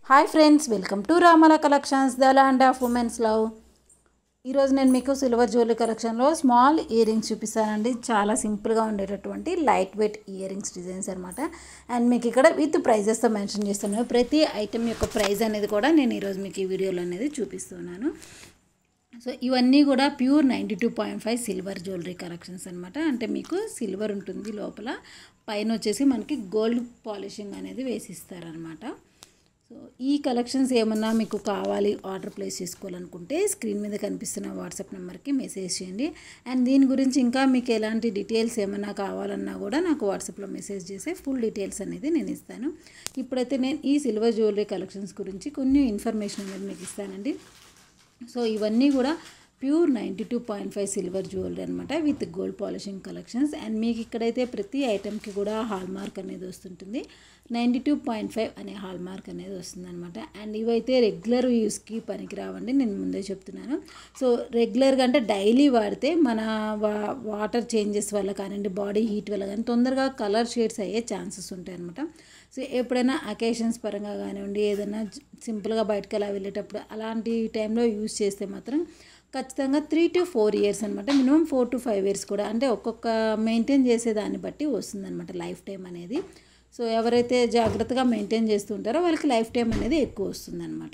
hi friends welcome to Ramala collections the land of women's love ఈరోజు నేను మీకు silver jewellery కలెక్షన్లో స్మాల్ ఇయర్ రింగ్స్ చూపిస్తానండి చాలా సింపుల్గా ఉండేటటువంటి light weight ear rings designs అనమాట అండ్ మీకు ఇక్కడ విత్ ప్రైజెస్తో మెన్షన్ చేస్తున్నాను ప్రతి ఐటెం యొక్క ప్రైస్ అనేది కూడా నేను ఈరోజు మీకు ఈ వీడియోలో అనేది చూపిస్తున్నాను సో ఇవన్నీ కూడా pure ninety two point five silver jewellery collections అనమాట అంటే మీకు సిల్వర్ ఉంటుంది లోపల పైన వచ్చేసి మనకి గోల్డ్ పాలిషింగ్ అనేది వేసిస్తారనమాట సో ఈ కలెక్షన్స్ ఏమన్నా మీకు కావాలి ఆర్డర్ ప్లేస్ చేసుకోవాలనుకుంటే స్క్రీన్ మీద కనిపిస్తున్న వాట్సాప్ నెంబర్కి మెసేజ్ చేయండి అండ్ దీని గురించి ఇంకా మీకు ఎలాంటి డీటెయిల్స్ ఏమన్నా కావాలన్నా కూడా నాకు వాట్సాప్లో మెసేజ్ చేస్తే ఫుల్ డీటెయిల్స్ అనేది నేను ఇస్తాను ఇప్పుడైతే నేను ఈ సిల్వర్ జ్యువెలరీ కలెక్షన్స్ గురించి కొన్ని ఇన్ఫర్మేషన్ అనేది మీకు ఇస్తానండి సో ఇవన్నీ కూడా pure ninety two point five silver jewellery అనమాట with gold polishing collections and మీకు ఇక్కడైతే ప్రతి ఐటెంకి కూడా హాల్ మార్క్ అనేది వస్తుంటుంది నైంటీ టూ పాయింట్ ఫైవ్ అనే హాల్ మార్క్ అనేది వస్తుంది అనమాట అండ్ ఇవైతే రెగ్యులర్ యూస్కి పనికిరావండి నేను ముందే చెప్తున్నాను సో రెగ్యులర్గా అంటే డైలీ వాడితే మన వా వాటర్ చేంజెస్ వల్ల కానివ్వండి బాడీ హీట్ వల్ల కానీ తొందరగా కలర్ షేడ్స్ అయ్యే ఛాన్సెస్ ఉంటాయి అనమాట సో ఎప్పుడైనా అకేషన్స్ పరంగా కానివ్వండి ఏదైనా సింపుల్గా బయటకు అలా వెళ్ళేటప్పుడు అలాంటి టైంలో యూస్ చేస్తే మాత్రం ఖచ్చితంగా త్రీ టు ఫోర్ ఇయర్స్ అనమాట minimum four to five years కూడా అంటే ఒక్కొక్క మెయింటైన్ చేసే దాన్ని బట్టి వస్తుందన్నమాట లైఫ్ టైం అనేది సో ఎవరైతే జాగ్రత్తగా మెయింటైన్ చేస్తుంటారో వాళ్ళకి లైఫ్ టైం అనేది ఎక్కువ వస్తుందన్నమాట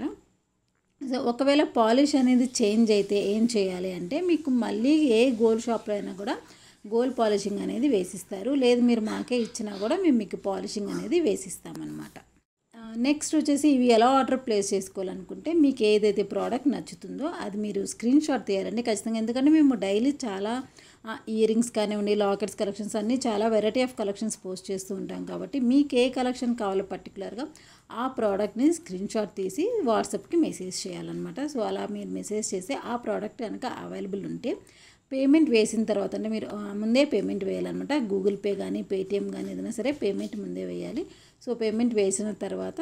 సో ఒకవేళ పాలిష్ అనేది చేంజ్ అయితే ఏం చేయాలి అంటే మీకు మళ్ళీ ఏ గోల్డ్ షాప్లో అయినా కూడా గోల్డ్ పాలిషింగ్ అనేది వేసిస్తారు లేదు మీరు మాకే ఇచ్చినా కూడా మేము మీకు పాలిషింగ్ అనేది వేసిస్తామన్నమాట నెక్స్ట్ వచ్చేసి ఇవి ఎలా ఆర్డర్ ప్లేస్ చేసుకోవాలనుకుంటే మీకు ఏదైతే ప్రోడక్ట్ నచ్చుతుందో అది మీరు స్క్రీన్ షాట్ తీయాలండి ఖచ్చితంగా ఎందుకంటే మేము డైలీ చాలా ఇయర్ రింగ్స్ కానివ్వండి లాకెట్స్ కలెక్షన్స్ అన్నీ చాలా వెరైటీ ఆఫ్ కలెక్షన్స్ పోస్ట్ చేస్తూ ఉంటాం కాబట్టి మీకు ఏ కలెక్షన్ కావాలో పర్టికులర్గా ఆ ప్రోడక్ట్ని స్క్రీన్ షాట్ తీసి వాట్సాప్కి మెసేజ్ చేయాలన్నమాట సో అలా మీరు మెసేజ్ చేస్తే ఆ ప్రోడక్ట్ కనుక అవైలబుల్ ఉంటే పేమెంట్ వేసిన తర్వాత అంటే మీరు ముందే పేమెంట్ వేయాలన్నమాట గూగుల్ పే కానీ పేటిఎం కానీ ఏదైనా సరే పేమెంట్ ముందే వేయాలి సో పేమెంట్ వేసిన తర్వాత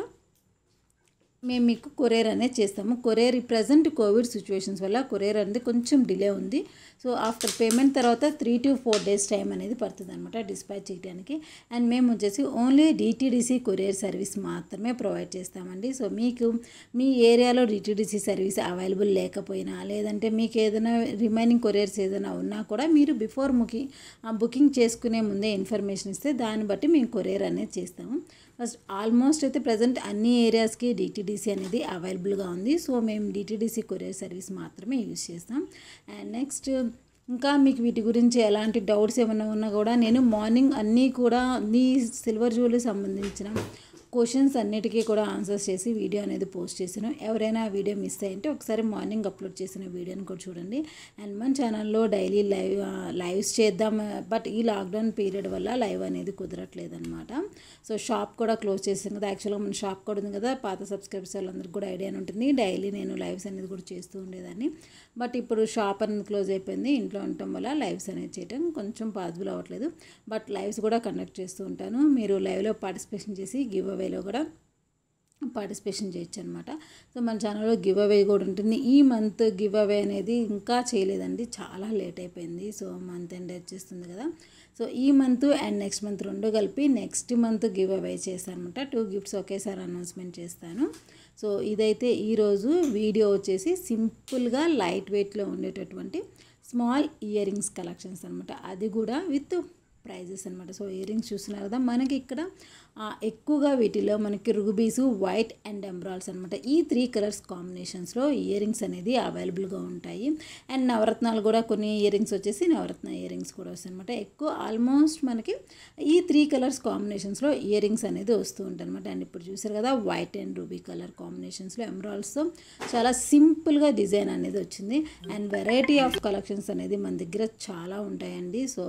మేము మీకు కొరియర్ అనేది చేస్తాము కొరియర్ ప్రజెంట్ కోవిడ్ సిచ్యువేషన్స్ వల్ల కొరియర్ అనేది కొంచెం డిలే ఉంది సో ఆఫ్టర్ పేమెంట్ తర్వాత three to four days time అనేది పడుతుంది అనమాట డిస్పాచ్ చేయడానికి అండ్ మేము వచ్చేసి ఓన్లీ డిటీడీసీ కొరియర్ సర్వీస్ మాత్రమే ప్రొవైడ్ చేస్తామండి సో మీకు మీ ఏరియాలో డిటీడీసీ సర్వీస్ అవైలబుల్ లేకపోయినా లేదంటే మీకు ఏదైనా రిమైనింగ్ కొరియర్స్ ఏదైనా ఉన్నా కూడా మీరు బిఫోర్ ముకి బుకింగ్ చేసుకునే ముందే ఇన్ఫర్మేషన్ ఇస్తే దాన్ని బట్టి మేము కొరియర్ అనేది చేస్తాము ఫస్ట్ ఆల్మోస్ట్ అయితే ప్రజెంట్ అన్ని ఏరియాస్కి డిటీడీసీ అనేది అవైలబుల్గా ఉంది సో మేము డిటీడీసీ కొరియర్ సర్వీస్ మాత్రమే యూజ్ చేస్తాం అండ్ నెక్స్ట్ ఇంకా మీకు వీటి గురించి ఎలాంటి డౌట్స్ ఏమైనా ఉన్నా కూడా నేను మార్నింగ్ అన్నీ కూడా అన్ని సిల్వర్ జ్యువెలరీ సంబంధించిన క్వశ్చన్స్ అన్నిటికీ కూడా ఆన్సర్స్ చేసి వీడియో అనేది పోస్ట్ చేశాను ఎవరైనా ఆ వీడియో మిస్ అయ్యింటే ఒకసారి మార్నింగ్ అప్లోడ్ చేసిన వీడియోని కూడా చూడండి అండ్ మన ఛానల్లో డైలీ లైవ్ లైవ్స్ చేద్దాం బట్ ఈ లాక్డౌన్ పీరియడ్ వల్ల లైవ్ అనేది కుదరట్లేదు అనమాట సో షాప్ కూడా క్లోజ్ చేసాం కదా యాక్చువల్గా మన షాప్ కూడా ఉంది కదా పాత సబ్స్క్రైబర్స్ వాళ్ళందరికీ కూడా ఐడియా ఉంటుంది డైలీ నేను లైవ్స్ అనేది కూడా చేస్తూ ఉండేదాన్ని బట్ ఇప్పుడు షాప్ అనేది క్లోజ్ అయిపోయింది ఇంట్లో ఉండటం వల్ల లైవ్స్ అనేది చేయడం కొంచెం పాసిబుల్ అవ్వట్లేదు బట్ లైవ్స్ కూడా కండక్ట్ చేస్తూ ఉంటాను మీరు లైవ్లో పార్టిసిపేషన్ చేసి గివ్ అవేలో కూడా పార్టిసిపేషన్ చేయొచ్చు అనమాట సో మన ఛానల్లో గివ్ అవే కూడా ఉంటుంది ఈ మంత్ గివ్ అవే అనేది ఇంకా చేయలేదండి చాలా లేట్ అయిపోయింది సో మంత్ ఎండ్ వచ్చేస్తుంది కదా సో ఈ మంత్ అండ్ నెక్స్ట్ మంత్ రెండు కలిపి నెక్స్ట్ మంత్ గివ్ అవే చేస్తాను అనమాట టూ గిఫ్ట్స్ ఒకేసారి అనౌన్స్మెంట్ చేస్తాను సో ఇదైతే ఈరోజు వీడియో వచ్చేసి సింపుల్గా లైట్ వెయిట్లో ఉండేటటువంటి స్మాల్ ఇయర్ రింగ్స్ కలెక్షన్స్ అనమాట అది కూడా విత్ ప్రైజెస్ అనమాట సో ఇయర్ రింగ్స్ చూస్తున్నారు కదా మనకి ఇక్కడ ఎక్కువగా వీటిలో మనకి రుగుబీసు వైట్ అండ్ ఎంబ్రాయిడ్స్ అనమాట ఈ త్రీ కలర్స్ కాంబినేషన్స్లో ఇయర్ రింగ్స్ అనేది అవైలబుల్గా ఉంటాయి అండ్ నవరత్నాలు కూడా కొన్ని ఇయర్ రింగ్స్ వచ్చేసి నవరత్న ఇయర్ రింగ్స్ కూడా వస్తాయి అనమాట ఎక్కువ ఆల్మోస్ట్ మనకి ఈ త్రీ కలర్స్ కాంబినేషన్స్లో ఇయర్ రింగ్స్ అనేది వస్తూ ఉంటాయి అనమాట అండ్ ఇప్పుడు చూసారు కదా వైట్ అండ్ రూబీ కలర్ కాంబినేషన్స్లో ఎంబ్రాయిడ్స్తో చాలా సింపుల్గా డిజైన్ అనేది వచ్చింది అండ్ వెరైటీ ఆఫ్ కలెక్షన్స్ అనేది మన దగ్గర చాలా ఉంటాయండి సో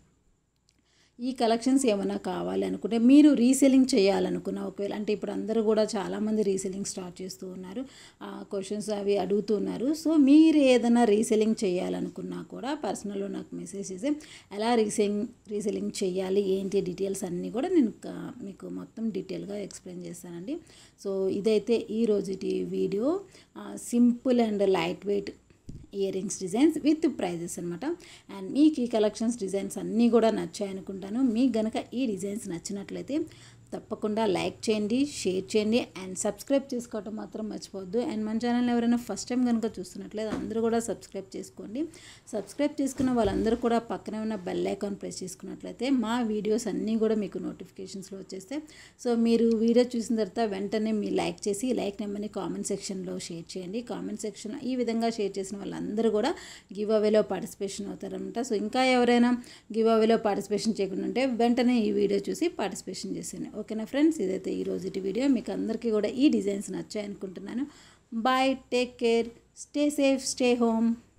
ఈ కలెక్షన్స్ ఏమైనా కావాలి అనుకుంటే మీరు రీసెలింగ్ చేయాలనుకున్న ఒకవేళ అంటే ఇప్పుడు అందరూ కూడా చాలామంది రీసెలింగ్ స్టార్ట్ చేస్తూ ఉన్నారు క్వశ్చన్స్ అవి అడుగుతున్నారు సో మీరు ఏదైనా రీసెలింగ్ చేయాలనుకున్నా కూడా పర్సనల్లో నాకు మెసేజ్ చేసి ఎలా రీసెలింగ్ రీసెలింగ్ చేయాలి ఏంటి డీటెయిల్స్ అన్నీ కూడా నేను మీకు మొత్తం డీటెయిల్గా ఎక్స్ప్లెయిన్ చేస్తానండి సో ఇదైతే ఈ రోజుటి video simple and light weight ear rings designs with prizes అనమాట అండ్ మీకు ఈ కలెక్షన్స్ డిజైన్స్ అన్నీ కూడా నచ్చాయి అనుకుంటాను మీకు గనక ఈ డిజైన్స్ నచ్చినట్లయితే తప్పకుండా లైక్ చేయండి షేర్ చేయండి అండ్ సబ్స్క్రైబ్ చేసుకోవటం మాత్రం మర్చిపోవద్దు అండ్ మన ఛానల్ ఎవరైనా ఫస్ట్ టైం కనుక చూస్తున్నట్లయితే అందరూ కూడా సబ్స్క్రైబ్ చేసుకోండి సబ్స్క్రైబ్ చేసుకున్న వాళ్ళందరూ కూడా పక్కనే ఉన్న బెల్ ఐకాన్ ప్రెస్ చేసుకున్నట్లయితే మా వీడియోస్ అన్నీ కూడా మీకు నోటిఫికేషన్స్లో వచ్చేస్తాయి సో మీరు వీడియో చూసిన తర్వాత వెంటనే మీ లైక్ చేసి లైక్ నెంబర్ని కామెంట్ సెక్షన్లో షేర్ చేయండి కామెంట్ సెక్షన్ ఈ విధంగా షేర్ చేసిన వాళ్ళందరూ కూడా గివ్ అవేలో పార్టిసిపేషన్ అవుతారనమాట సో ఇంకా ఎవరైనా గివ్ అవేలో పార్టిసిపేషన్ చేయకుండా ఉంటే వెంటనే ఈ వీడియో చూసి పార్టిసిపేషన్ చేసేయండి ఓకేనా ఫ్రెండ్స్ ఇదైతే ఈ రోజుటి వీడియో మీకు అందరికీ కూడా ఈ డిజైన్స్ నచ్చాయి అనుకుంటున్నాను bye take care stay safe stay home